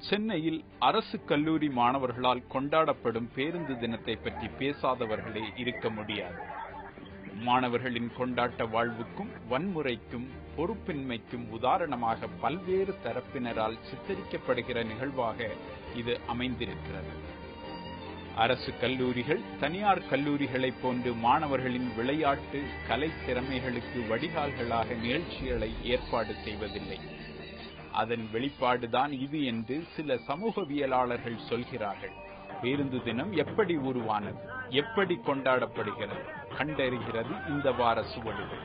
சென்னையில் அரசு கல்லூரி மாணவர்களால் கொண்டாடப்படும் பேருந்து தினத்தை பற்றி பேசாதவர்களே இருக்க முடியாது மாணவர்களின் கொண்டாட்ட வாழ்வுக்கும் வன்முறைக்கும் பொறுப்பின்மைக்கும் உதாரணமாக பல்வேறு தரப்பினரால் சித்தரிக்கப்படுகிற நிகழ்வாக இது அமைந்திருக்கிறது அரசு கல்லூரிகள் தனியார் கல்லூரிகளைப் போன்று மாணவர்களின் விளையாட்டு கலை திறமைகளுக்கு வடிகால்களாக நிகழ்ச்சிகளை ஏற்பாடு செய்வதில்லை அதன் வெளிப்பாடுதான் இது என்று சில சமூகவியலாளர்கள் சொல்கிறார்கள் பேருந்து தினம் எப்படி உருவானது எப்படி கொண்டாடப்படுகிறது கண்டறிகிறது இந்த வார சுவடுகள்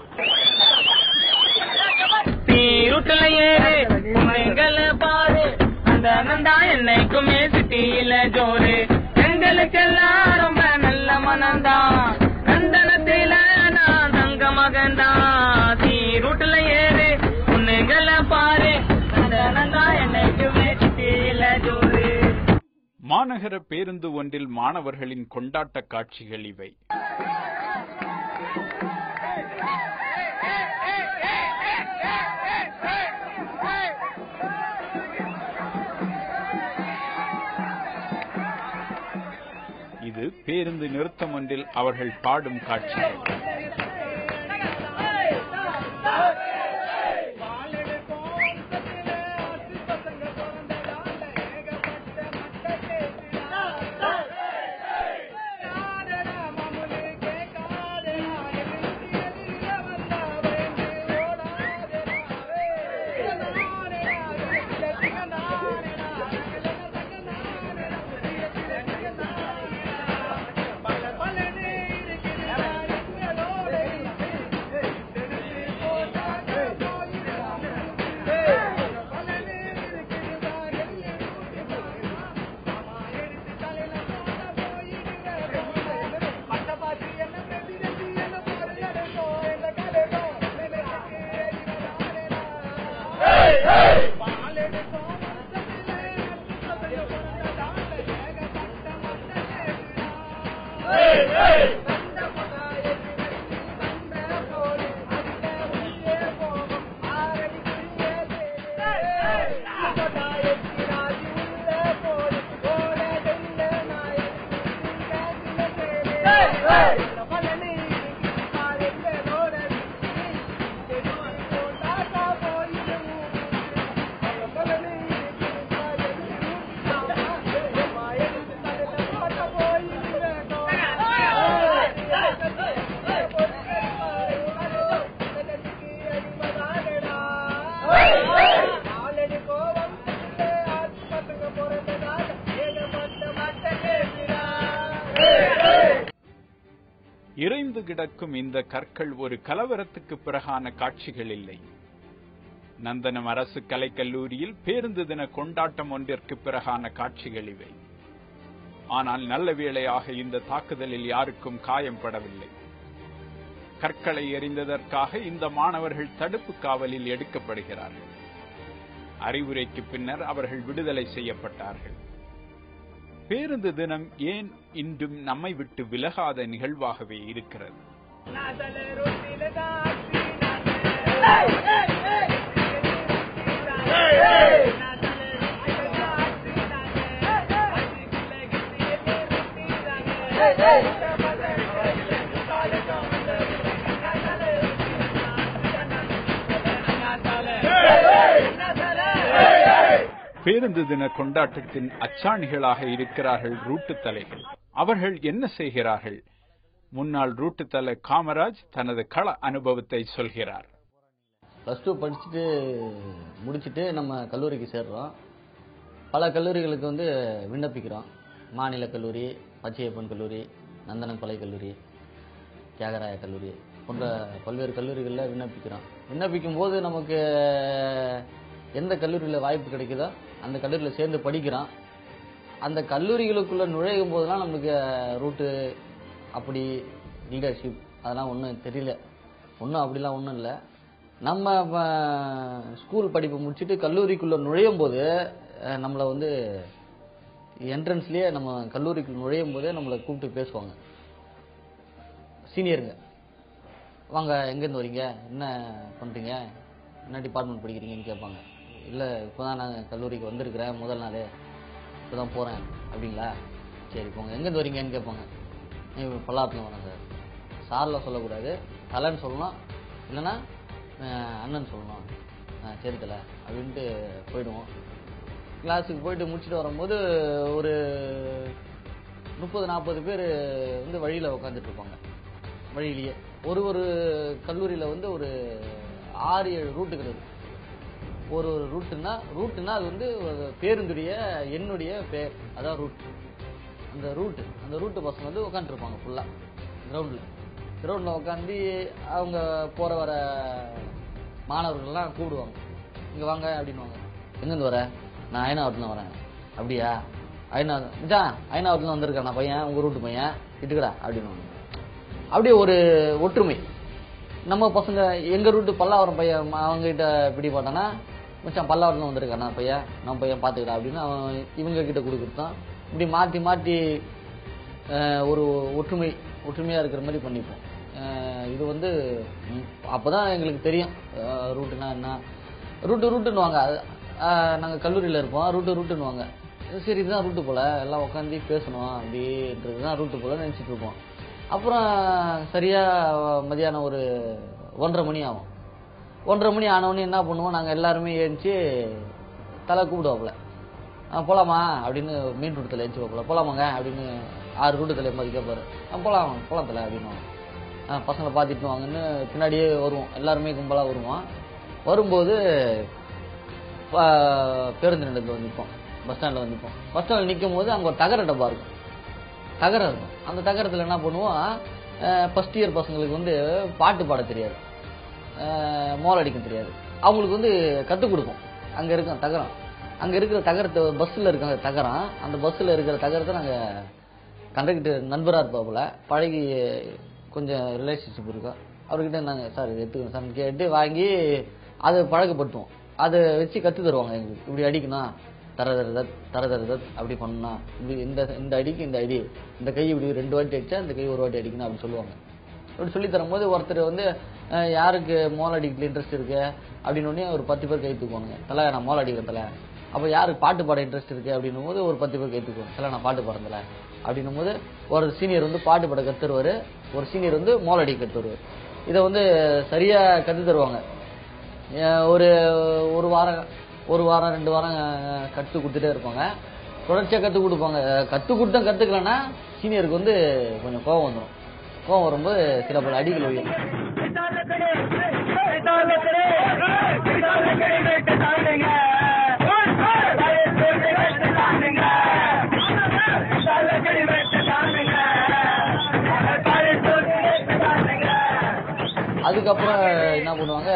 சீருட்டுல ஏறு எங்களை பாரு அந்த நந்தா என்னைக்குமே சிட்டியில ஜோரு எங்களுக்கெல்லாம் ரொம்ப நல்ல மனம்தான் நந்தனத்தில நான் தங்க மகன்தான் சீருட்டுல ஏறு உன்னைகளை பாரு அந்த நந்தா என்னைக்குமே சிட்டியில ஜோரு மாநகர பேருந்து ஒன்றில் மாணவர்களின் கொண்டாட்ட காட்சிகள் இவை இது பேருந்து நிறுத்தம் ஒன்றில் அவர்கள் பாடும் காட்சிகள் இறைந்து கிடக்கும் இந்த கற்கள் ஒரு கலவரத்துக்கு பிறகான காட்சிகள் இல்லை நந்தனம் அரசு கலைக்கல்லூரியில் பேருந்து தின கொண்டாட்டம் ஒன்றிற்கு பிறகான காட்சிகள் இவை ஆனால் நல்ல வேளையாக இந்த தாக்குதலில் யாருக்கும் காயம் படவில்லை கற்களை எறிந்ததற்காக இந்த மாணவர்கள் தடுப்பு காவலில் எடுக்கப்படுகிறார்கள் அறிவுரைக்கு பின்னர் அவர்கள் விடுதலை செய்யப்பட்டார்கள் பேருந்து தினம் ஏன் இன்றும் நம்மை விட்டு விலகாத நிகழ்வாகவே இருக்கிறது பேருந்து தின கொண்டாட்டத்தின் அச்சாணிகளாக இருக்கிறார்கள் ரூட்டு தலைகள் அவர்கள் என்ன செய்கிறார்கள் முன்னாள் ரூட்டு தலை காமராஜ் தனது கள அனுபவத்தை சொல்கிறார் ப்ளஸ் டூ படிச்சுட்டு முடிச்சுட்டு நம்ம கல்லூரிக்கு சேர்றோம் பல கல்லூரிகளுக்கு வந்து விண்ணப்பிக்கிறோம் மாநில கல்லூரி பச்சையப்பன் கல்லூரி நந்தனம் கொலை கல்லூரி தியாகராய கல்லூரி போன்ற பல்வேறு கல்லூரிகளில் விண்ணப்பிக்கிறோம் விண்ணப்பிக்கும் போது நமக்கு எந்த கல்லூரியில் வாய்ப்பு கிடைக்குதோ அந்த கல்லூரியில் சேர்ந்து படிக்கிறோம் அந்த கல்லூரிகளுக்குள்ளே நுழையும் போதெல்லாம் நமக்கு ரூட்டு அப்படி லீடர்ஷிப் அதெல்லாம் ஒன்றும் தெரியல ஒன்றும் அப்படிலாம் ஒன்றும் இல்லை நம்ம அஹ், ஸ்கூல் படிப்பு முடிச்சுட்டு கல்லூரிக்குள்ளே நுழையும் போது அஹ், நம்மளை வந்து என்ட்ரன்ஸ்லேயே நம்ம கல்லூரிக்குள்ள நுழையும் போதே நம்மளை கூப்பிட்டு பேசுவாங்க சீனியருங்க வாங்க எங்கேருந்து வரீங்க என்ன பண்ணுறீங்க என்ன டிபார்ட்மெண்ட் படிக்கிறீங்கன்னு கேட்பாங்க இல்லை இப்போ தான் நான் கல்லூரிக்கு வந்திருக்கிறேன் முதல் நாள் இப்போ தான் போகிறேன் அப்படிங்களா சரி போங்க எங்கேருந்து வரீங்கன்னு கேட்பாங்க நீ பல்லாத்துல வரேன் சார் சாரில் சொல்லக்கூடாது தலைன்னு சொல்லணும் இல்லைன்னா அஹ், அண்ணன் சொல்லணும் ஆ சரி தலை அப்படின்ட்டு போயிடுவோம் கிளாஸுக்கு போயிட்டு முடிச்சுட்டு வரும்போது ஒரு முப்பது நாற்பது பேர் வந்து வழியில் உட்காந்துட்டு இருப்பாங்க வழியிலேயே ஒரு ஒரு கல்லூரியில் வந்து ஒரு ஆறு ஏழு ரூட்டுகள் இருக்கு ஒரு ஒரு ரூட்டுனா ரூட்டுனா அது வந்து ஒரு பேருந்துடைய என்னுடைய பேர் அதான் ரூட் அந்த ரூட்டு அந்த ரூட்டு பசங்க வந்து உட்காந்துருப்பாங்க ஃபுல்லாக கிரவுண்டில் கிரவுண்டில் உட்காந்து அவங்க போகிற வர மாணவர்கள்லாம் கூப்பிடுவாங்க இங்கே வாங்க அப்படின்னுவாங்க எங்கேருந்து வர நான் ஐநாவரத்துல வரேன் அப்படியா ஐநாவது மச்சான் ஐநாவரத்துல வந்திருக்கேன் நான் பையன் உங்கள் ரூட்டு பையன் இட்டுக்கடா அப்படின்னுவாங்க அப்படியே ஒரு ஒற்றுமை நம்ம பசங்க எங்க ரூட்டு பல்லாவரம் பையன் அவங்க கிட்ட பிடி போட்டானா மச்சான் பல்லாவரத்துல வந்திருக்கான் நான் பையன் நம்ம பையன் பாத்துக்கடா அப்படின்னு அவன் இவங்க கிட்ட கொடுக்குறதான் இப்படி மாத்தி மாத்தி அஹ், ஒரு ஒற்றுமை ஒற்றுமையா இருக்கிற மாதிரி பண்ணிப்போம் அஹ், இது வந்து ம், அப்பதான் எங்களுக்கு தெரியும் அஹ், ரூட்டுனா என்ன ரூட்டு ரூட்டுன்னுவாங்க அது, அஹ், நாங்க கல்லூரியில இருப்போம் ரூட்டு ரூட்டுன்னுவாங்க சரி இதுதான் ரூட்டு போல எல்லாம் உட்காந்து பேசணும் அப்படின்றது தான் ரூட்டு போல நினைச்சிட்டு இருப்போம் அப்புறம் சரியா மதியானம் ஒரு ஒன்றரை மணி ஆகும் ஒன்றரை மணி ஆனவுடனே என்ன பண்ணுவோம் நாங்கள் எல்லாருமே ஏஞ்சி தலை கூப்பிடுவாப்புல ஆ போலாமா அப்படின்னு மீன் ரூட்டு தலை ஏஞ்சி வைப்பல போலாமாங்க அப்படின்னு ஆறு ரூட்டு தலை மாதிரி கேட்பாரு ஆ போலாம் போலாம் தலை அப்படின்னு ஆ பசங்களை பார்த்துட்டு வாங்கன்னு பின்னாடியே வருவோம் எல்லாருமே கும்பலாக வருவோம் வரும்போது ப- பேருந்து நிலையத்தில் வந்து நிற்போம் பஸ் ஸ்டாண்டில் வந்து நிற்போம் பஸ் ஸ்டாண்டில் நிற்கும் போது அங்கே ஒரு தகர டப்பா இருக்கும் தகரம் இருக்கும் அந்த தகரத்தில் என்ன பண்ணுவோம் ஃபர்ஸ்ட் இயர் பசங்களுக்கு வந்து பாட்டு பாட தெரியாது அஹ், மோல் அடிக்க தெரியாது அவங்களுக்கு வந்து கற்றுக் கொடுப்போம் அங்கே இருக்கும் தகரம் அங்கே இருக்கிற தகரத்தை பஸ்ஸில் இருக்க அந்த தகரம் அந்த பஸ்ஸில் இருக்கிற தகரத்தை நாங்கள் கண்டக்டர் நண்பராக இருப்பாப்புல பழகி கொஞ்சம் ரிலேஷன்ஷிப் இருக்கும் அவர்கிட்ட நாங்கள் சார் இது எடுத்துக்கணும் சார் கேட்டு வாங்கி அதை பழக்கப்படுத்துவோம் அதை வச்சு கற்று தருவாங்க எங்களுக்கு இப்படி அடிக்கணும் தர தர தத் தர தர தத் அப்படி பண்ணணும் இப்படி இந்த இந்த அடிக்கு இந்த அடி இந்த கை இப்படி ரெண்டு வாட்டி அடிச்சா இந்த கை ஒரு வாட்டி அடிக்கணும் அப்படின்னு சொல்லுவாங்க அப்படி சொல்லி தரும்போது ஒருத்தர் வந்து அஹ், யாருக்கு மோல் அடிக்கல இன்ட்ரெஸ்ட் இருக்கு அப்படின்னு உடனே ஒரு பத்து பேர் கை தூக்குவாங்க தலை நான் மோல் அடிக்கிறேன் தலை அப்போ யாருக்கு பாட்டு பாட இன்ட்ரெஸ்ட் இருக்கு அப்படின்னும் போது ஒரு பத்து பேர் கை தூக்குவாங்க தலை நான் பாட்டு பாடுறேன் தலை அப்படின்னும் போது ஒரு சீனியர் வந்து பாட்டு பாட கத்துருவாரு ஒரு சீனியர் வந்து மோல் அடிக்க கத்துருவாரு இதை வந்து சரியா கத்து தருவாங்க அஹ் ஒரு ஒரு வாரம் ஒரு வாரம் ரெண்டு வாரம் அஹ், கத்து கொடுத்துட்டே இருப்பாங்க தொடர்ச்சியா கத்து கொடுப்பாங்க அஹ், கத்து கொடுத்தா கத்துக்கலன்னா சீனியருக்கு வந்து கொஞ்சம் கோவம் வந்துடும் கோவம் வரும்போது சில பல அடிகள் விழும் அதுக்கப்புறம் என்ன பண்ணுவாங்க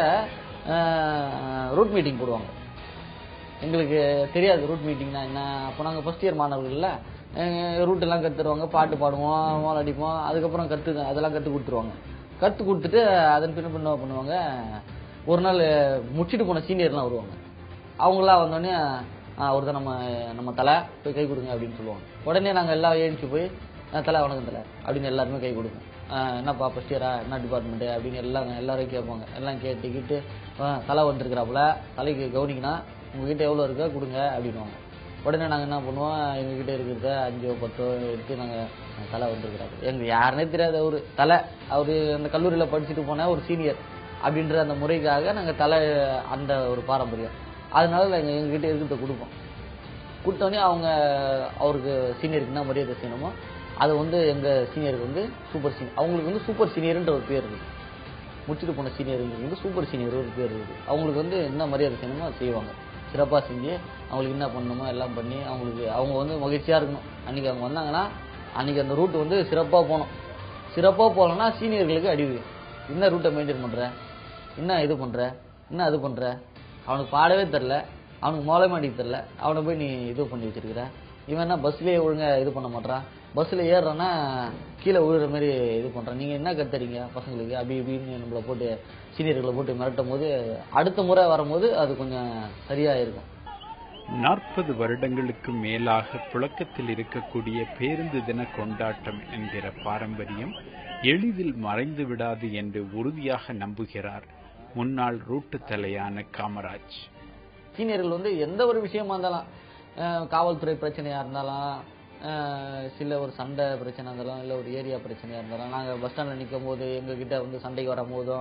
ரூட் மீட்டிங் போடுவாங்க எங்களுக்கு தெரியாது ரூட் மீட்டிங்னா என்ன அப்போ நாங்கள் ஃபர்ஸ்ட் இயர் மாணவர்கள்ல ரூட் எல்லாம் கத்து தருவாங்க பாட்டு பாடுவோம் மோல் அடிப்போம் அதுக்கப்புறம் கற்று அதெல்லாம் கற்றுக் கொடுத்துருவாங்க கற்றுக் கொடுத்துட்டு அதன் பின்ன என்ன பண்ணுவாங்க ஒரு நாள் முடிச்சுட்டு போன சீனியர்லாம் வருவாங்க அவங்களாம் வந்தோடனே ஒருத்தர் நம்ம நம்ம தலை போய் கை கொடுங்க அப்படின்னு சொல்லுவாங்க உடனே நாங்கள் எல்லாம் ஏழிச்சு போய் "ஆ, தலை வணக்கம் தலை அப்படின்னு எல்லாருமே கை கொடுப்போம் "ஆ, என்னப்பா ஃபர்ஸ்ட் இயரா என்ன டிபார்ட்மெண்ட்டு அப்படின்னு எல்லாம் எல்லாரும் கேட்பாங்க எல்லாம் கேட்டுக்கிட்டு "ஆ, தலை வந்துருக்குறாப்புல தலைக்கு கவனிக்கணும் உங்ககிட்ட எவ்வளோ இருக்கோ கொடுங்க அப்படின்னுவாங்க உடனே நாங்கள் என்ன பண்ணுவோம் எங்ககிட்ட இருக்கிறத அஞ்சோ பத்தோ எடுத்து நாங்கள் தலை வந்திருக்கிறாரு எங்களுக்கு யாருனே தெரியாது அவரு தலை அவரு அந்த கல்லூரியில் படிச்சுட்டு போன ஒரு சீனியர் அப்படின்ற அந்த முறைக்காக நாங்கள் தலை அந்த ஒரு பாரம்பரியம் அதனால நாங்கள் எங்ககிட்ட இருக்கிறத கொடுப்போம் கொடுத்தோடனே அவங்க அவருக்கு சீனியருக்கு என்ன மரியாதை செய்யணுமோ அதை வந்து எங்கள் சீனியருக்கு வந்து சூப்பர் சீனியர் அவங்களுக்கு வந்து சூப்பர் சீனியர்ன்ற ஒரு பேர் இருக்குது முடிச்சுட்டு போன சீனியருக்கு வந்து சூப்பர் சீனியர் ஒரு பேர் இருக்குது அவங்களுக்கு வந்து என்ன மரியாதை செய்யணுமோ அதை செய்வாங்க சிறப்பாக செஞ்சு அவங்களுக்கு என்ன பண்ணணுமோ எல்லாம் பண்ணி அவங்களுக்கு அவங்க வந்து மகிழ்ச்சியாக இருக்கணும் அன்றைக்கி அவங்க வந்தாங்கன்னா அன்றைக்கி அந்த ரூட் வந்து சிறப்பாக போகணும் சிறப்பாக போகலன்னா சீனியர்களுக்கு அடி விழும். என்ன ரூட்டை மெயின்டைன் பண்ணுற என்ன இது பண்ணுற என்ன அது பண்ணுற அவனுக்கு பாடவே தெரில அவனுக்கு மோளமே அடிக்க தெரில அவனை போய் நீ இது பண்ணி வச்சிருக்கிற இவன் என்ன பஸ்லேயே ஒழுங்கா இது பண்ண மாட்டான் பஸ்ஸில் ஏறுறான்னா கீழே விழுற மாதிரி இது பண்ணுறான் நீங்கள் என்ன கத்துறீங்க பசங்களுக்கு அப்படி இப்படின்னு நம்மளை போட்டு சீனியர்களை போட்டு மிரட்டும் போது அடுத்த முறை வரும்போது அது கொஞ்சம் சரியாக இருக்கும் நாற்பது வருடங்களுக்கு மேலாக புழக்கத்தில் இருக்கக்கூடிய பேருந்து தின கொண்டாட்டம் என்கிற பாரம்பரியம் எளிதில் மறைந்து விடாது என்று உறுதியாக நம்புகிறார் முன்னாள் ரூட்டு தலையான காமராஜ் சீனியர்கள் வந்து எந்த ஒரு விஷயமா இருந்தாலும் அஹ், காவல்துறை பிரச்சனையா இருந்தாலும் அஹ், சில ஒரு சண்டை பிரச்சனை இருந்தாலும் இல்லை ஒரு ஏரியா பிரச்சனையா இருந்தாலும் நாங்கள் பஸ் ஸ்டாண்டில் நிற்கும் போது எங்ககிட்ட வந்து சண்டைக்கு வரும் போதும்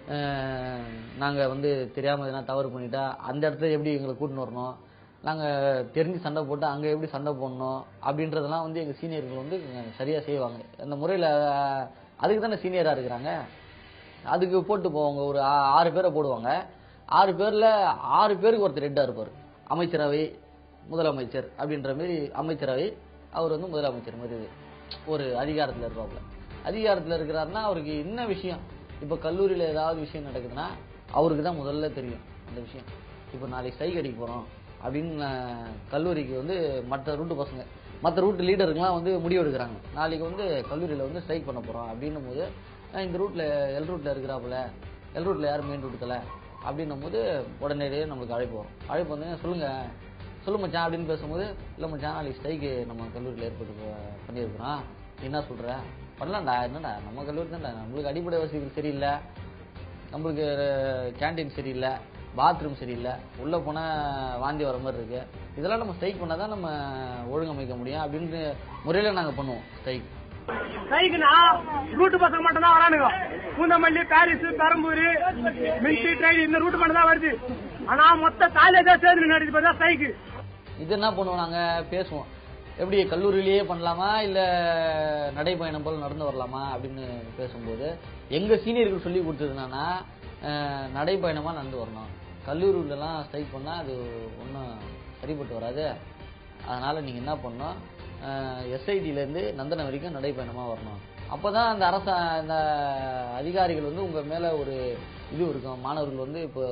நாங்கள் வந்து தெரியாமல் எதனா தவறு பண்ணிட்டா அந்த இடத்துல எப்படி எங்களை கூட்டின்னு வரணும் நாங்கள் தெரிஞ்சு சண்டை போட்டு அங்கே எப்படி சண்டை போடணும் அப்படின்றதெல்லாம் வந்து எங்கள் சீனியர்கள் வந்து சரியாக செய்வாங்க அந்த முறையில் அதுக்கு தானே சீனியராக இருக்கிறாங்க அதுக்கு போட்டு போவாங்க ஒரு ஆ- ஆறு பேரை போடுவாங்க ஆறு பேரில் ஆறு பேருக்கு ஒருத்தர் ரெட்டாக இருப்பார் அமைச்சரவை முதலமைச்சர் அப்படின்ற மாதிரி அமைச்சரவை அவர் வந்து முதலமைச்சர் மாதிரி இது. ஒரு அதிகாரத்தில் இருப்பாப்புல அதிகாரத்தில் இருக்கிறாருன்னா அவருக்கு என்ன விஷயம் இப்போ கல்லூரியில் ஏதாவது விஷயம் நடக்குதுன்னா அவருக்கு தான் முதல்ல தெரியும் அந்த விஷயம் இப்போ நாளைக்கு ஸ்ட்ரைக் அடிக்க போகிறோம் அப்படின்னு அஹ், கல்லூரிக்கு வந்து மற்ற ரூட்டு பசங்க மற்ற ரூட் லீடருங்கெலாம் வந்து முடிவு எடுக்கிறாங்க நாளைக்கு வந்து கல்லூரியில் வந்து ஸ்ட்ரைக் பண்ண போகிறோம் அப்படின்னும் போது அஹ், இந்த ரூட்டில் எல் ரூட்டில் இருக்கிறாப்புல எல் ரூட்டில் யாரும் மெயின் ரூட் தலை அப்படின்னும் போது உடனடியே நம்மளுக்கு அழைப்பு வரும் அழைப்பு வந்து சொல்லுங்கள் சொல்லு மச்சான் அப்படின்னு பேசும்போது இல்லை மச்சான் நாளைக்கு ஸ்ட்ரைக்கு நம்ம கல்லூரியில் ஏற்பட்டு ப- பண்ணியிருக்கிறோம் நீ என்ன சொல்கிற பண்ணலாம்டா என்னடா நம்ம கல்லூரி தான்டா நம்மளுக்கு அடிப்படை வசதிகள் சரியில்லை நம்மளுக்கு கேண்டீன் சரியில்லை பாத்ரூம் சரியில்லை உள்ளே போனால் வாந்தி வர மாதிரி இருக்கு இதெல்லாம் நம்ம ஸ்ட்ரைக் பண்ணால் தான் நம்ம ஒழுங்கமைக்க முடியும் அப்படின்ற முறையில் நாங்கள் பண்ணுவோம் ஸ்ட்ரைக் சைக்குனா ரூட் பசங்க மட்டும் தான் வரானுங்க பூந்தமல்லி பாரிஸ் பெரம்பூர் மின்சி ட்ரெயின் இந்த ரூட் மட்டும் தான் வருது ஆனா மொத்த காலேஜா சேர்ந்து நடக்குது பார்த்தா சைக்கு இது என்ன பண்ணுவோம் நாங்கள் பேசுவோம் எப்படி கல்லூரியிலேயே பண்ணலாமா இல்லை நடைப்பயணம் போல் நடந்து வரலாமா அப்படின்னு பேசும்போது எங்கள் சீனியர்கள் சொல்லி கொடுத்தது என்னன்னா அஹ், நடைப்பயணமாக நடந்து வரணும் கல்லூரியிலலாம் ஸ்ட்ரைக் பண்ணால் அது ஒன்றும் சரிப்பட்டு வராது அதனால் நீங்கள் என்ன பண்ணணும் எஸ்ஐடியிலேருந்து நந்தனம் வரைக்கும் நடைப்பயணமாக வரணும் அப்போ தான் அந்த அரச அந்த அதிகாரிகள் வந்து உங்கள் மேலே ஒரு இது இருக்கும் மாணவர்கள் வந்து இப்போ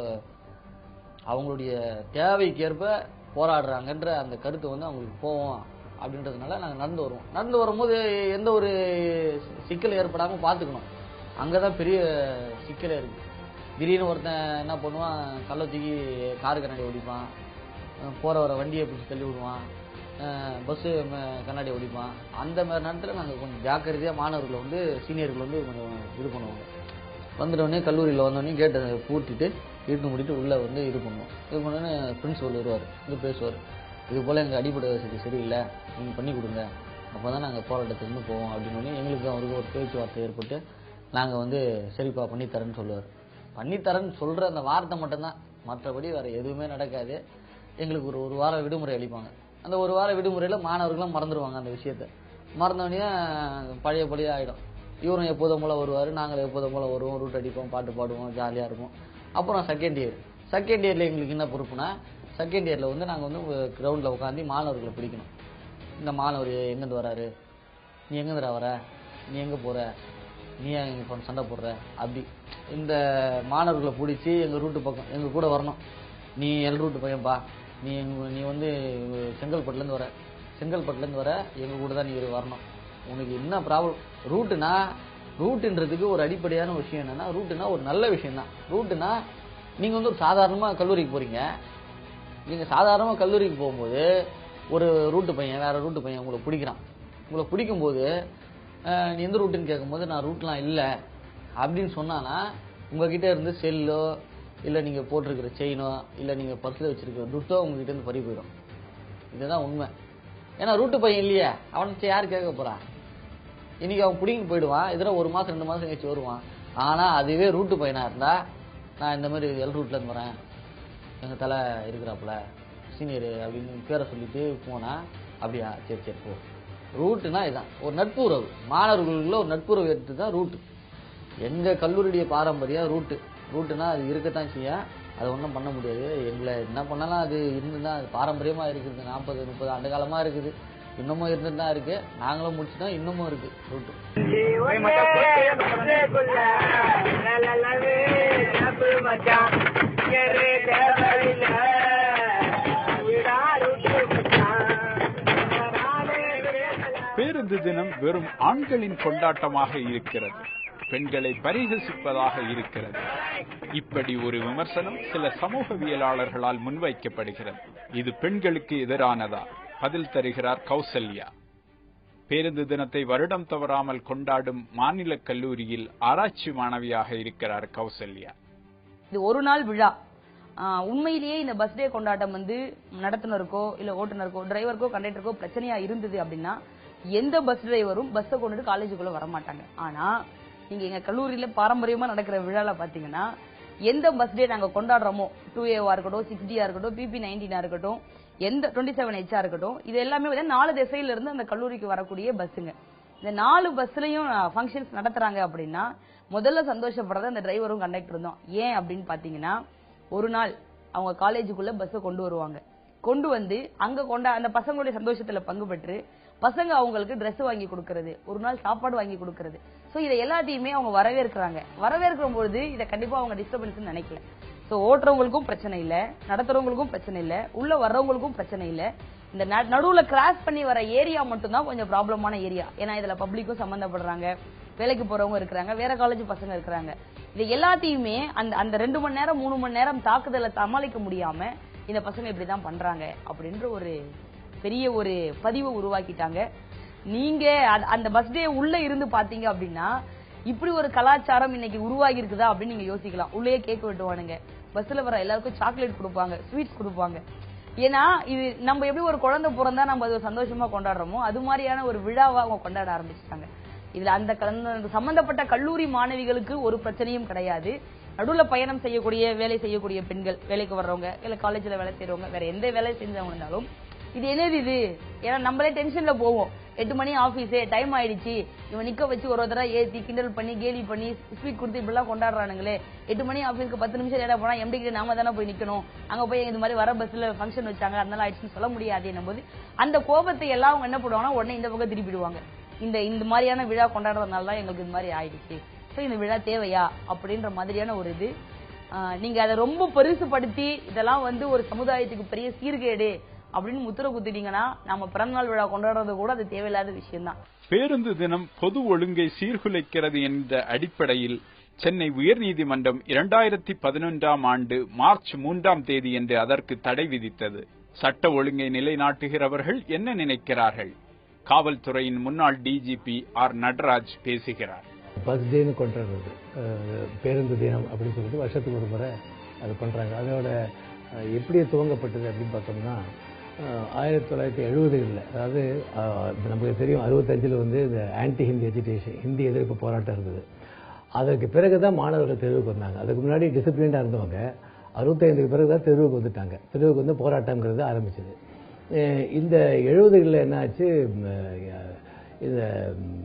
அவங்களுடைய தேவைக்கேற்ப போராடுறாங்கன்ற அந்த கருத்து வந்து அவங்களுக்கு போவோம் அப்படின்றதுனால நாங்கள் நடந்து வருவோம் நடந்து வரும்போது எந்த ஒரு சிக்கல் ஏற்படாமல் பார்த்துக்கணும் அங்கே தான் பெரிய சிக்கலே இருக்குது திடீர்னு ஒருத்தன் என்ன பண்ணுவான் கள்ள தூக்கி காரு கண்ணாடி ஓடிப்பான் போகிற வர வண்டியை பிடிச்சி தள்ளி விடுவான் பஸ்ஸு கண்ணாடி ஓடிப்பான் அந்த மாதிரி நேரத்தில் நாங்கள் கொஞ்சம் ஜாக்கிரதையாக மாணவர்களை வந்து சீனியர்கள் வந்து கொஞ்சம் இது பண்ணுவாங்க வந்துட்டோடனே கல்லூரியில் வந்தோடனே கேட்டை பூட்டிட்டு இட்டு மூடிட்டு உள்ளே வந்து இது பண்ணுவோம் இது பண்ணோடனே பிரின்சிபல் வருவார் இது பேசுவார் இது போல் எங்கள் அடிப்படை வசதி சரியில்லை நீங்கள் பண்ணி கொடுங்க அப்போ தான் நாங்கள் போராட்டத்துலேருந்து போவோம் அப்படின்னு எங்களுக்கு அவருக்கு ஒரு பேச்சுவார்த்தை ஏற்பட்டு நாங்கள் வந்து சரிப்பா பண்ணித்தரேன்னு சொல்லுவார் பண்ணித்தரேன்னு சொல்கிற அந்த வார்த்தை மட்டும்தான் மற்றபடி வேறு எதுவுமே நடக்காது எங்களுக்கு ஒரு ஒரு வாரம் விடுமுறை அளிப்பாங்க அந்த ஒரு வார விடுமுறையில் மாணவர்களும் மறந்துடுவாங்க அந்த விஷயத்த மறந்தோடனே பழைய பழைய ஆகிடும் இவரும் எப்போதும் போல் வருவார் நாங்கள் எப்போதும் போல் வருவோம் ரூட் அடிப்போம் பாட்டு பாடுவோம் ஜாலியாக இருக்கும் அப்புறம் செகண்ட் இயர் செகண்ட் இயரில் எங்களுக்கு என்ன பொறுப்புனா செகண்ட் இயரில் வந்து நாங்கள் வந்து கிரவுண்டில் உட்காந்து மாணவர்களை பிடிக்கணும் இந்த மாணவர் எங்கேருந்து வராரு நீ எங்கேருந்துடா வர நீ எங்கே போகிற நீ ஏன் இங்கே இப்போ சண்டை போடுற அப்படி இந்த மாணவர்களை பிடிச்சி எங்கள் ரூட்டு பக்கம் எங்கள் கூட வரணும் நீ எல் ரூட்டு பையன்பா நீ எங்க நீ வந்து செங்கல்பட்டுலேருந்து வர செங்கல்பட்டுலேருந்து வர எங்கள் கூட தான் நீ வரணும் உனக்கு என்ன ப்ராப்ளம் ரூட்டுனா ரூட்டுன்றதுக்கு ஒரு அடிப்படையான விஷயம் என்னன்னா ரூட்டுனா ஒரு நல்ல விஷயம் தான் ரூட்டுனா நீங்கள் வந்து ஒரு சாதாரணமாக கல்லூரிக்கு போகிறீங்க நீங்கள் சாதாரணமாக கல்லூரிக்கு போகும்போது ஒரு ரூட்டு பையன் வேற ரூட்டு பையன் உங்களை பிடிக்கிறான் உங்களை பிடிக்கும்போது அஹ், நீ எந்த ரூட்டுன்னு கேட்கும்போது நான் ரூட்லாம் இல்லை அப்படின்னு சொன்னானா உங்ககிட்ட இருந்து செல்லோ இல்லை நீங்கள் போட்டிருக்கிற செயினோ இல்லை நீங்கள் பர்ஸில் வச்சிருக்கிற துட்டோ உங்ககிட்ட இருந்து பறி போயிடும் இதுதான் உண்மை ஏன்னா ரூட்டு பையன் இல்லையே அவனை யார் கேட்க போறா இன்னைக்கு அவன் பிடிங்கிட்டு போயிடுவான் இதில் ஒரு மாதம் ரெண்டு மாதம் கழிச்சு வருவான் ஆனால் அதுவே ரூட்டு பையனாக இருந்தா நான் இந்த மாதிரி எல் ரூட்லேருந்து வரேன் எங்கள் தலை இருக்கிறாப்புல சீனியர் அப்படின்னு பேரை சொல்லிட்டு போனா அப்படியா சரி சரி போ ரூட்டுனா இதுதான் ஒரு நட்புறவு மாணவர்களுக்குள்ள ஒரு நட்புறவு எடுத்து தான் ரூட்டு எங்கள் கல்லூரியுடைய பாரம்பரியம் ரூட்டு ரூட்டுனா அது இருக்கத்தான் செய்யும் அதை ஒன்றும் பண்ண முடியாது எங்களை என்ன பண்ணாலும் அது இருந்து தான் அது பாரம்பரியமாக இருக்குது நாற்பது முப்பது ஆண்டு காலமாக இருக்குது இன்னமும் இருந்துட்டு தான் இருக்குது நாங்களும் முடிச்சுட்டோம் இன்னமும் இருக்குது ரூட்டு பேருந்து தினம் வெறும் ஆண்களின் கொண்டாட்டமாக இருக்கிறது பெண்களை பரிகசிப்பதாக இருக்கிறது இப்படி ஒரு விமர்சனம் சில சமூகவியலாளர்களால் முன்வைக்கப்படுகிறது இது பெண்களுக்கு எதிரானதா பதில் தருகிறார் கௌசல்யா பேருந்து தினத்தை வருடம் தவறாமல் கொண்டாடும் மாநில கல்லூரியில் ஆராய்ச்சி மாணவியாக இருக்கிறார் கௌசல்யா இது ஒரு நாள் விழா ஆஹ் உண்மையிலேயே இந்த பஸ் டே கொண்டாட்டம் வந்து நடத்துனருக்கோ இல்ல ஓட்டுநருக்கோ டிரைவருக்கோ கண்டக்டருக்கோ பிரச்சனையா இருந்தது அப்படின்னா எந்த பஸ் டிரைவரும் பஸ்ஸை கொண்டுட்டு காலேஜுக்குள்ள வர மாட்டாங்க ஆனா நீங்க எங்க கல்லூரியில பாரம்பரியமா நடக்கிற விழால பாத்தீங்கன்னா எந்த பஸ் டே நாங்க கொண்டாடுறோமோ டூ ஏவா இருக்கட்டும் சிக்ஸ் டியா இருக்கட்டும் பிபி நைன்டீனா இருக்கட்டும் எந்த டுவெண்ட்டி செவன் ஹெச்சா இருக்கட்டும் இது எல்லாமே வந்து நாலு திசையில இருந்து அந்த கல்லூரிக்கு வரக்கூடிய பஸ்ஸுங்க இந்த நாலு பஸ்லயும் ஃபங்க்ஷன்ஸ் நடத்துறாங்க அப்படின்னா முதல்ல சந்தோஷப்படுறது அந்த டிரைவரும் கண்டக்டரும் தான் ஏன் அப்படின்னு பாத்தீங்கன்னா ஒரு நாள் அவங்க காலேஜுக்குள்ள பஸ்ஸை கொண்டு வருவாங்க கொண்டு வந்து அங்க கொண்டா அந்த பசங்களுடைய சந்தோஷத்துல பங்கு பெற்று பசங்க அவங்களுக்கு Dress வாங்கி கொடுக்கறது ஒரு நாள் சாப்பாடு வாங்கி கொடுக்கறது சோ இதை எல்லாத்தையுமே அவங்க வரவேற்கிறாங்க வரவேற்கிற பொழுது இதை கண்டிப்பா அவங்க டிஸ்டர்பன்ஸ் நினைக்கல சோ ஓட்டுறவங்களுக்கும் பிரச்சனை இல்ல நடத்துறவங்களுக்கும் பிரச்சனை இல்ல உள்ள வர்றவங்களுக்கும் பிரச்சனை இல்ல இந்த ந- நடுவுல கிராஸ் பண்ணி வர ஏரியா மட்டும் தான் கொஞ்சம் ப்ராப்ளமான ஏரியா ஏன்னா இதுல பப்ளிக்கும் சம்பந்தப்படுறாங்க வேலைக்கு போறவங்க இருக்கிறாங்க வேற காலேஜ் பசங்க இருக்கிறாங்க இது எல்லாத்தையுமே அந்த அந்த ரெண்டு மணி நேரம் மூணு மணி நேரம் தாக்குதலை சமாளிக்க முடியாம இந்த பசங்க இப்படிதான் பண்றாங்க அப்படின்ற ஒரு பெரிய ஒரு பதிவை உருவாக்கிட்டாங்க நீங்க அந்த- அந்த பஸ் டே உள்ள இருந்து பாத்தீங்க அப்படின்னா இப்படி ஒரு கலாச்சாரம் இன்னைக்கு உருவாகி இருக்குதா அப்படின்னு நீங்க யோசிக்கலாம் உள்ளே கேக் வெட்டுவானுங்க பஸ்ல வர எல்லாருக்கும் சாக்லேட் கொடுப்பாங்க ஸ்வீட்ஸ் கொடுப்பாங்க ஏன்னா இது நம்ம எப்படி ஒரு குழந்தை பிறந்தா நம்ம அது சந்தோஷமா கொண்டாடுறோமோ அது மாதிரியான ஒரு விழாவா அவங்க கொண்டாட ஆரம்பிச்சிட்டாங்க இதுல அந்த கலந்த- சம்பந்தப்பட்ட கல்லூரி மாணவிகளுக்கு ஒரு பிரச்சனையும் கிடையாது நடுவுல பயணம் செய்யக்கூடிய வேலை செய்யக்கூடிய பெண்கள் வேலைக்கு வர்றவங்க இல்ல காலேஜ்ல வேலை செய்யறவங்க வேற எந்த வேலை செஞ்சவங்க இருந்தாலும் இது என்னது இது ஏன்னா நம்மளே டென்ஷன்ல போவோம் எட்டு மணி ஆபீஸ் டைம் ஆயிடுச்சு இவன் நிக்க வச்சு ஒரு ஒரு தடவை ஏத்தி கிண்டல் பண்ணி கேலி பண்ணி ஸ்வீட் கொடுத்து இப்படிலாம் கொண்டாடுறானுங்களே எட்டு மணி ஆபீஸ்க்கு பத்து நிமிஷம் லேட்டா போனா எம்டி கிட்ட நாம தானே போய் நிக்கணும் அங்க போய் இது மாதிரி வர பஸ்ல ஃபங்க்ஷன் வச்சாங்க அதனால ஆயிடுச்சுன்னு சொல்ல முடியாது போது அந்த கோபத்தை எல்லாம் அவங்க என்ன பண்ணுவாங்கன்னா உடனே இந்த பக்கம் திருப்பிடுவாங்க இந்த இந்த மாதிரியான விழா கொண்டாடுறதுனால தான் எங்களுக்கு இந்த மாதிரி ஆயிடுச்சு சோ இந்த விழா தேவையா அப்படின்ற மாதிரியான ஒரு இது ஆஹ் நீங்க அதை ரொம்ப பெருசுபடுத்தி இதெல்லாம் வந்து ஒரு சமுதாயத்துக்கு பெரிய சீர்கேடு அப்படின்னு முத்திர குத்திட்டீங்கன்னா நம்ம பிறந்தநாள் விழா கொண்டாடுறது கூட அது தேவையில்லாத விஷயம் தான் பேருந்து தினம் பொது ஒழுங்கை சீர்குலைக்கிறது என்ற அடிப்படையில் சென்னை உயர்நீதிமன்றம் இரண்டாயிரத்தி பதினொன்றாம் ஆண்டு மார்ச் மூன்றாம் தேதி என்று அதற்கு தடை விதித்தது சட்ட ஒழுங்கை நிலைநாட்டுகிறவர்கள் என்ன நினைக்கிறார்கள் காவல்துறையின் முன்னாள் டிஜிபி ஆர் நடராஜ் பேசுகிறார் பஸ் டேன்னு கொண்டாடுறது அஹ், பேருந்து தினம் அப்படின்னு சொல்லிட்டு வருஷத்துக்கு ஒரு முறை அது பண்ணுறாங்க அதோட அஹ், எப்படி துவங்கப்பட்டது அப்படின்னு பார்த்தோம்னா அஹ், ஆயிரத்தி தொள்ளாயிரத்தி எழுபதுகளில் அதாவது அஹ், நமக்கு தெரியும் அறுபத்தஞ்சில் வந்து இந்த ஆன்டி ஹிந்தி எஜிடேஷன் ஹிந்தி எதிர்ப்பு போராட்டம் இருந்தது அதற்கு பிறகு தான் மாணவர்கள் தெருவுக்கு வந்தாங்க அதுக்கு முன்னாடி டிசிப்ளினாக இருந்தவங்க அறுபத்தைந்துக்கு பிறகு தான் தெருவுக்கு வந்துட்டாங்க தெருவுக்கு வந்து போராட்டங்கிறது ஆரம்பிச்சது அஹ், இந்த எழுபதுகளில் என்ன ஆச்சு ம், அஹ், இந்த ம்,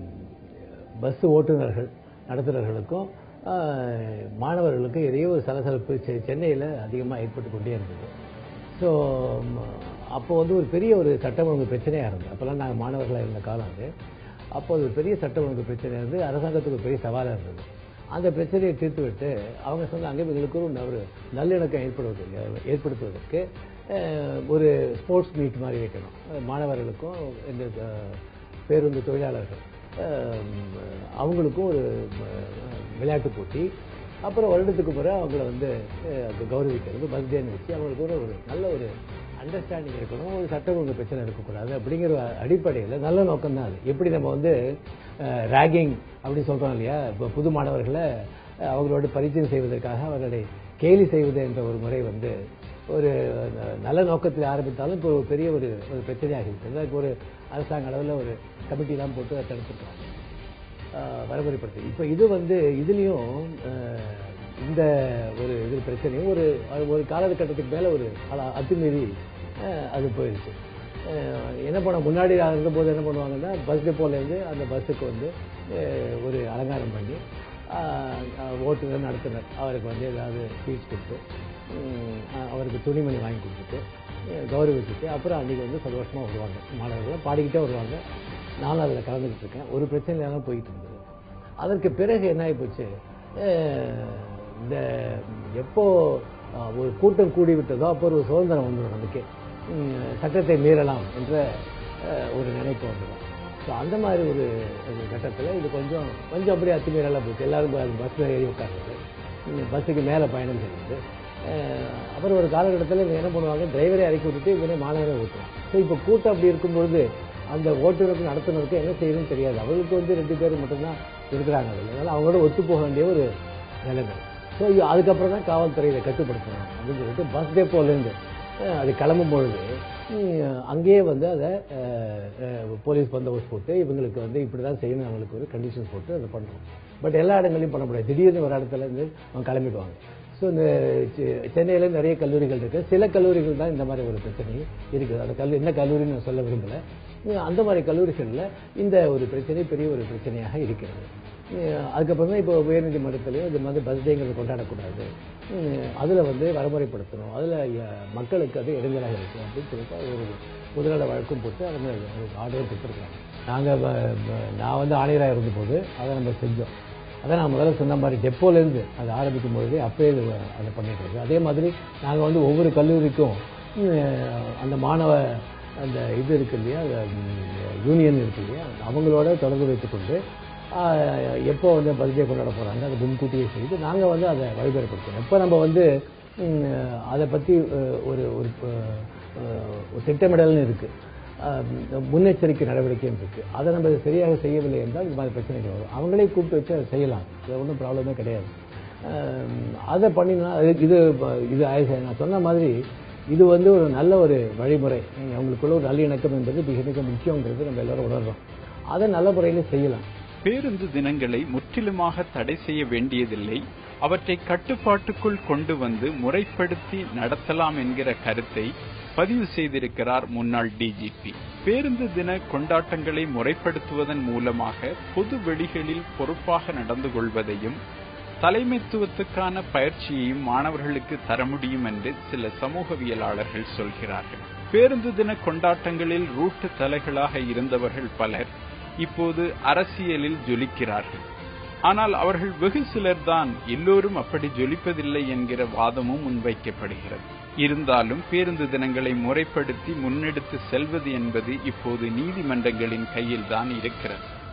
பஸ் ஓட்டுநர்கள் நடத்துனர்களுக்கும் ஆஹ், மாணவர்களுக்கும் இடையே ஒரு சலசலப்பு செ- சென்னையில் அதிகமாக ஏற்பட்டு கொண்டே இருந்தது ஸோ அப்போ வந்து ஒரு பெரிய ஒரு சட்டம் ஒழுங்கு பிரச்சனையாக இருந்தது அப்போல்லாம் நாங்கள் மாணவர்களாக இருந்த காலம் அது அப்போ அது ஒரு பெரிய சட்டம் ஒழுங்கு பிரச்சனை இருந்து அரசாங்கத்துக்கு ஒரு பெரிய சவாலாக இருந்தது அந்த பிரச்சனையை தீர்த்து விட்டு அவங்க சொன்னாங்க எங்களுக்கு ஒரு ந- ஒரு நல்லிணக்கம் ஏற்படுவதற்கு ஏற்படுத்துவதற்கு அஹ், ஒரு ஸ்போர்ட்ஸ் மீட் மாதிரி வைக்கணும் அஹ், மாணவர்களுக்கும் இந்த அஹ், பேருந்து தொழிலாளர்கள் அஹ், அவங்களுக்கும் ஒரு அஹ், விளையாட்டுப் போட்டி அப்புறம் வருடத்துக்கு முறை அவங்கள வந்து அஹ், கௌரவிக்கிறது பர்த்டேன்னு வச்சு அவங்களுக்கு ஒரு ஒரு நல்ல ஒரு அண்டர்ஸ்டாண்டிங் இருக்கணும் ஒரு சட்ட ஒழுங்கு பிரச்சனை இருக்கக்கூடாது அப்படிங்கிற அடிப்படையில் நல்ல நோக்கம் தான் அது எப்படி நம்ம வந்து ரேகிங் அப்படி சொல்றோம் இல்லையா இப்போ புது மாணவர்களை அஹ், அவங்களோட பரிச்சயம் செய்வதற்காக அவர்களை கேலி செய்வது என்ற ஒரு முறை வந்து ஒரு அஹ், நல்ல நோக்கத்தில் ஆரம்பித்தாலும் இப்போ ஒரு பெரிய ஒரு ஒரு பிரச்சனையாகி விட்டது அதுக்கு ஒரு அரசாங்க அளவில் ஒரு கமிட்டிலாம் போட்டு அதை தடுத்துருக்காங்க ஆஹ் வரமுறைப்படுத்து இப்போ இது வந்து இதுலேயும் இந்த ஒரு இது பிரச்சனையும் ஒரு அது ஒரு காலகட்டத்துக்கு மேலே ஒரு அல- அத்துமீறி ஆஹ் அது போயிடுச்சு ஆஹ் என்ன பண்ண முன்னாடி இருந்தபோது என்ன பண்ணுவாங்கன்னா பஸ் டெப்போலேருந்து அந்த பஸ்ஸுக்கு வந்து ஆஹ் ஒரு அலங்காரம் பண்ணி ஆஹ் ஆஹ் ஓட்டுநர் நடத்துனர் அவருக்கு வந்து ஏதாவது ஸ்வீட்ஸ் கொடுத்து உம், ஆஹ் அவருக்கு துணிமணி வாங்கி கொடுத்துட்டு ஆஹ் கௌரவிச்சுட்டு அப்புறம் அன்றைக்கி வந்து சந்தோஷமாக வருவாங்க மாணவர்கள் பாடிக்கிட்டே வருவாங்க நானும் அதில் கலந்துக்கிட்டு இருக்கேன் ஒரு பிரச்சனை இல்லாம போயிட்டு இருந்தது அதற்கு பிறகு என்ன ஆகிப்போச்சு அஹ் இந்த எப்போ அஹ், ஒரு கூட்டம் கூடி விட்டதோ அப்போ ஒரு சுதந்திரம் வந்துடும் நமக்கு உம், சட்டத்தை மீறலாம் என்ற அஹ், ஒரு நினைப்பு வந்துடும் ஸோ அந்த மாதிரி ஒரு கட்டத்தில் இது கொஞ்சம் கொஞ்சம் அப்படியே அத்துமீறலாக போச்சு எல்லாரும் பஸ்ஸில் ஏறி உட்கார்றது உம், பஸ்ஸுக்கு மேலே பயணம் செய்வது அஹ், அப்புறம் ஒரு காலகட்டத்தில் இவங்க என்ன பண்ணுவாங்க டிரைவரை இறக்கி விட்டுட்டு இவனே மாணவரை ஓட்டுவான் ஸோ இப்போ கூட்டம் அப்படி இருக்கும்பொழுது அந்த ஓட்டுநருக்கு நடத்துனருக்கு என்ன செய்யணும்னு தெரியாது அவங்களுக்கு வந்து ரெண்டு பேர் மட்டும்தான் இருக்கிறாங்க அதில் அதனால அவங்களோட ஒத்து போக வேண்டிய ஒரு நிலைமை ஸோ அதுக்கப்புறம் தான் காவல்துறை இதை கட்டுப்படுத்தணும் அப்படின்னு சொல்லிட்டு பஸ் டேப்போலேருந்து அஹ், அது கிளம்பும் பொழுது உம், அங்கேயே வந்து அதை அஹ், அஹ், போலீஸ் பந்தோபஸ்து போட்டு இவங்களுக்கு வந்து இப்படி தான் செய்யணும் அவங்களுக்கு ஒரு கண்டிஷன்ஸ் போட்டு அதை பண்ணுறோம் பட் எல்லா இடங்களையும் பண்ண முடியாது திடீர்னு ஒரு இடத்துல இருந்து அவங்க கிளம்பிடுவாங்க ஸோ இந்த செ- சென்னையில நிறைய கல்லூரிகள் இருக்கு சில கல்லூரிகள் தான் இந்த மாதிரி ஒரு பிரச்சனை இருக்குது அந்த கல்லூரி என்ன கல்லூரின்னு நான் சொல்ல விரும்பல உம், அந்த மாதிரி கல்லூரிகளில் இந்த ஒரு பிரச்சனை பெரிய ஒரு பிரச்சனையாக இருக்கிறது உம், அதுக்கப்புறம் தான் இப்போ உயர்நீதிமன்றத்திலையும் இது மாதிரி பர்த்டேங்கிறது கொண்டாடக்கூடாது உம், அதுல வந்து வரமுறைப்படுத்தணும் அதுல அஹ், மக்களுக்கு அது இடைஞ்சலாக இருக்கும் அப்படின்னு சொல்லிட்டு அது ஒரு பொதுநல வழக்கும் போட்டு அவங்க ஆர்டர் கொடுத்துருக்காங்க நாங்கள் நான் வந்து ஆணையராக இருந்தபோது அதை நம்ம செஞ்சோம் அதான் நான் முதல்ல சொன்ன மாதிரி டெப்போலேருந்து அது ஆரம்பிக்கும் பொழுதே அப்பயே இது அதை பண்ணிட்டு இருக்கோம் அதே மாதிரி நாங்கள் வந்து ஒவ்வொரு கல்லூரிக்கும் உம், அந்த மாணவ அந்த இது இருக்கு இல்லையா யூனியன் இருக்கு இல்லையா அவங்களோட தொடர்பு வைத்துக்கொண்டு ஆஹ், எப்போ வந்து பர்த்டே கொண்டாட போகிறாங்க அதை முன்கூட்டியே செய்து நாங்கள் வந்து அதை வழிபெறப்படுத்தோம் எப்போ நம்ம வந்து உம், அதை பற்றி அஹ், ஒரு ஒரு அஹ், ஒரு திட்டமிடல்னு இருக்குது முன்னெச்சரிக்கை நடவடிக்கைன்னு இருக்கு அதை நம்ம சரியாக செய்யவில்லை என்றால் இது மாதிரி பிரச்சனைகள் வரும் அவங்களே கூப்பிட்டு வச்சு அதை செய்யலாம் இது ஒன்றும் ப்ராப்ளமே கிடையாது அஹ் அதை பண்ணினா அது- இது இது ஆயிடுச்சு நான் சொன்ன மாதிரி இது வந்து ஒரு நல்ல ஒரு வழிமுறை அவங்களுக்குள்ள ஒரு நல்லிணக்கம் என்பது மிக மிக முக்கியங்கிறது நம்ம எல்லாரும் உணர்றோம் அதை நல்ல முறையில் செய்யலாம் பேருந்து தினங்களை முற்றிலுமாக தடை செய்ய வேண்டியதில்லை அவற்றை கட்டுப்பாட்டுக்குள் கொண்டு வந்து முறைப்படுத்தி நடத்தலாம் என்கிற கருத்தை பதிவு செய்திருக்கிறார் முன்னாள் டிஜிபி பேருந்து தின கொண்டாட்டங்களை முறைப்படுத்துவதன் மூலமாக பொது வெளிகளில் பொறுப்பாக நடந்து கொள்வதையும் தலைமைத்துவத்துக்கான பயிற்சியையும் மாணவர்களுக்கு தர முடியும் என்று சில சமூகவியலாளர்கள் சொல்கிறார்கள் பேருந்து தின கொண்டாட்டங்களில் ரூட்டு தலைகளாக இருந்தவர்கள் பலர் இப்போது அரசியலில் ஜொலிக்கிறார்கள் ஆனால் அவர்கள் வெகு சிலர்தான் எல்லோரும் அப்படி ஜொலிப்பதில்லை என்கிற வாதமும் முன்வைக்கப்படுகிறது இருந்தாலும் பேருந்து தினங்களை முறைப்படுத்தி முன்னெடுத்து செல்வது என்பது இப்போது நீதிமன்றங்களின் கையில்தான் இருக்கிறது